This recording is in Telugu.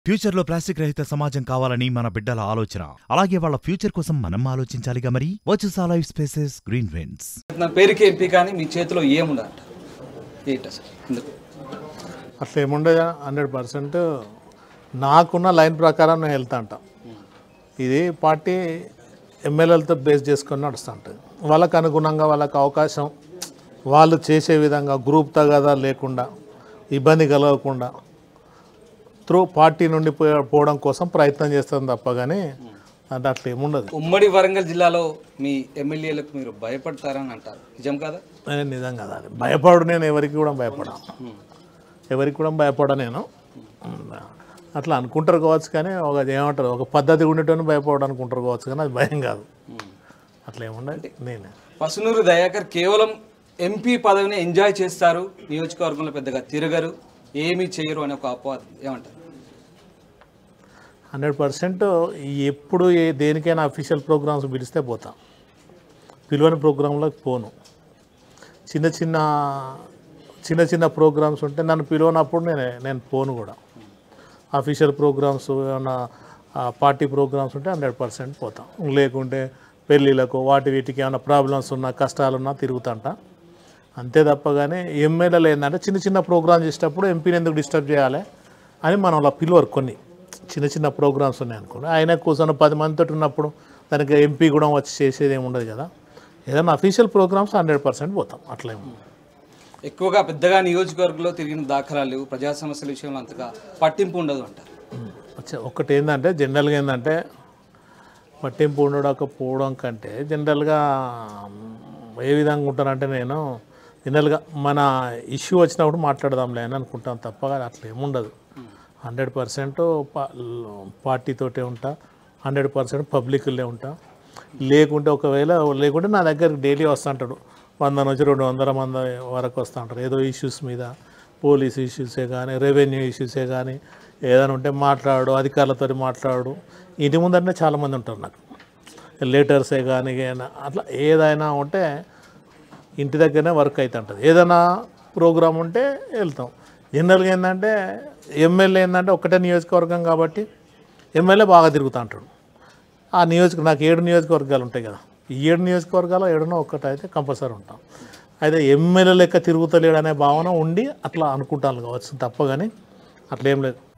ఫ్యూచర్ లో ప్లాస్టిక్ రహిత సమాజం కావాలని మన బిడ్డల ఆలోచన అలాగే వాళ్ళ ఫ్యూచర్ కోసం మనం ఆలోచించాలిగా మరి వచ్చుసా లైఫ్ స్పేసెస్ గ్రీన్ విండ్స్ నా పేరుకి ఎంపీ కానీ మీ చేతిలో ఏముండదంట ఏంట సార్ ఎందుకు అట్లా ఏముండదు హండ్రెడ్ పర్సెంట్ నాకున్న లైన్ ప్రకారం నేను వెళ్తా అంట ఇది పార్టీ ఎమ్మెల్యేలతో బేస్ చేసుకొని నడుస్తూ ఉంటుంది వాళ్ళకు అనుగుణంగా వాళ్ళకి అవకాశం వాళ్ళు చేసే విధంగా గ్రూప్ తగాదా లేకుండా ఇబ్బంది కలగకుండా త్రూ పార్టీ నుండి పోయే- పోవడం కోసం ప్రయత్నం చేస్తాం తప్ప కానీ అంటే అట్లా ఏముండదు ఉమ్మడి వరంగల్ జిల్లాలో మీ ఎమ్మెల్యేలకు మీరు భయపడతారని అంటారు నిజం కదా ఏ, నిజం కదా అది భయపడు నేను ఎవరికి కూడా భయపడా ఎవరికి కూడా భయపడా నేను అట్లా అనుకుంటారు కావచ్చు కానీ ఒక ఏమంటారు ఒక పద్ధతి ఉండేటోని భయపడడం అనుకుంటారు కావచ్చు కానీ అది భయం కాదు అట్లా ఏముండదు నేనే పసునూరు దయాకర్ కేవలం ఎంపీ పదవిని ఎంజాయ్ చేస్తారు నియోజకవర్గంలో పెద్దగా తిరగరు ఏమీ చేయరు అనే ఒక అపవాదం ఏమంటారు హండ్రెడ్ పర్సెంట్ ఎప్పుడు ఏ దేనికైనా అఫీషియల్ ప్రోగ్రామ్స్ పిలిస్తే పోతా పిలువని ప్రోగ్రాంలోకి పోను చిన్న చిన్న చిన్న చిన్న ప్రోగ్రామ్స్ ఉంటే నన్ను పిలువనప్పుడు నేను నేను పోను కూడా అఫీషియల్ ప్రోగ్రామ్స్ ఏమన్నా ఆ, పార్టీ ప్రోగ్రామ్స్ ఉంటే హండ్రెడ్ పర్సెంట్ పోతాం లేకుంటే పెళ్ళిళ్ళకు వాటి వీటికి ఏమైనా ప్రాబ్లమ్స్ ఉన్నా కష్టాలున్నా తిరుగుతాంట అంతే తప్ప కానీ ఎమ్మెల్యేలు ఏంటంటే చిన్న చిన్న ప్రోగ్రామ్ చేసేటప్పుడు ఎంపీని ఎందుకు డిస్టర్బ్ చేయాలి అని మనం అలా పిలువరు కొన్ని చిన్న చిన్న ప్రోగ్రామ్స్ ఉన్నాయి అనుకోండి ఆయన కూర్చొని పది మందితో ఉన్నప్పుడు దానికి ఎంపీ కూడా వచ్చి చేసేది ఏమి ఉండదు కదా ఏదైనా అఫీషియల్ ప్రోగ్రామ్స్ హండ్రెడ్ పర్సెంట్ పోతాం అట్లేము ఎక్కువగా పెద్దగా నియోజకవర్గంలో తిరిగిన దాఖలాలు లేవు ప్రజా సమస్యల విషయంలో అంతగా పట్టింపు ఉండదు అంటారు వచ్చే ఒకటి ఏంటంటే జనరల్గా ఏంటంటే పట్టింపు ఉండకపోవడం కంటే జనరల్గా ఏ విధంగా ఉంటానంటే నేను జనరల్గా మన ఇష్యూ వచ్చినప్పుడు మాట్లాడదాంలే అని అనుకుంటాను తప్ప అట్లా ఏముండదు హండ్రెడ్ పర్సెంట్ పార్టీతోటే ఉంటా హండ్రెడ్ పర్సెంట్ పబ్లిక్లే ఉంటా లేకుంటే ఒకవేళ లేకుంటే నా దగ్గరికి డైలీ వస్తుంటాడు వంద నుంచి రెండు వందల మంది వరకు వస్తుంటారు ఏదో ఇష్యూస్ మీద పోలీస్ ఇష్యూసే కానీ రెవెన్యూ ఇష్యూసే కానీ ఏదైనా ఉంటే మాట్లాడు అధికారులతో మాట్లాడు ఇంటి ముందంటే చాలామంది ఉంటారు నాకు లెటర్సే కానీ ఏదైనా అట్లా ఏదైనా ఉంటే ఇంటి దగ్గరనే వర్క్ అవుతుంటుంది ఏదైనా ప్రోగ్రామ్ ఉంటే వెళ్తాం జనరల్గా ఏంటంటే ఎమ్మెల్యే ఏంటంటే ఒకటే నియోజకవర్గం కాబట్టి ఎమ్మెల్యే బాగా తిరుగుతూ ఉంటాడు ఆ నియోజక నాకు ఏడు నియోజకవర్గాలు ఉంటాయి కదా ఈ ఏడు నియోజకవర్గాలు ఏడునో ఒక్కటి అయితే కంపల్సరీ ఉంటాం అయితే ఎమ్మెల్యే లెక్క తిరుగుతలేడు అనే భావన ఉండి అట్లా అనుకుంటాను కావచ్చు తప్ప కానీ అట్లా ఏం లేదు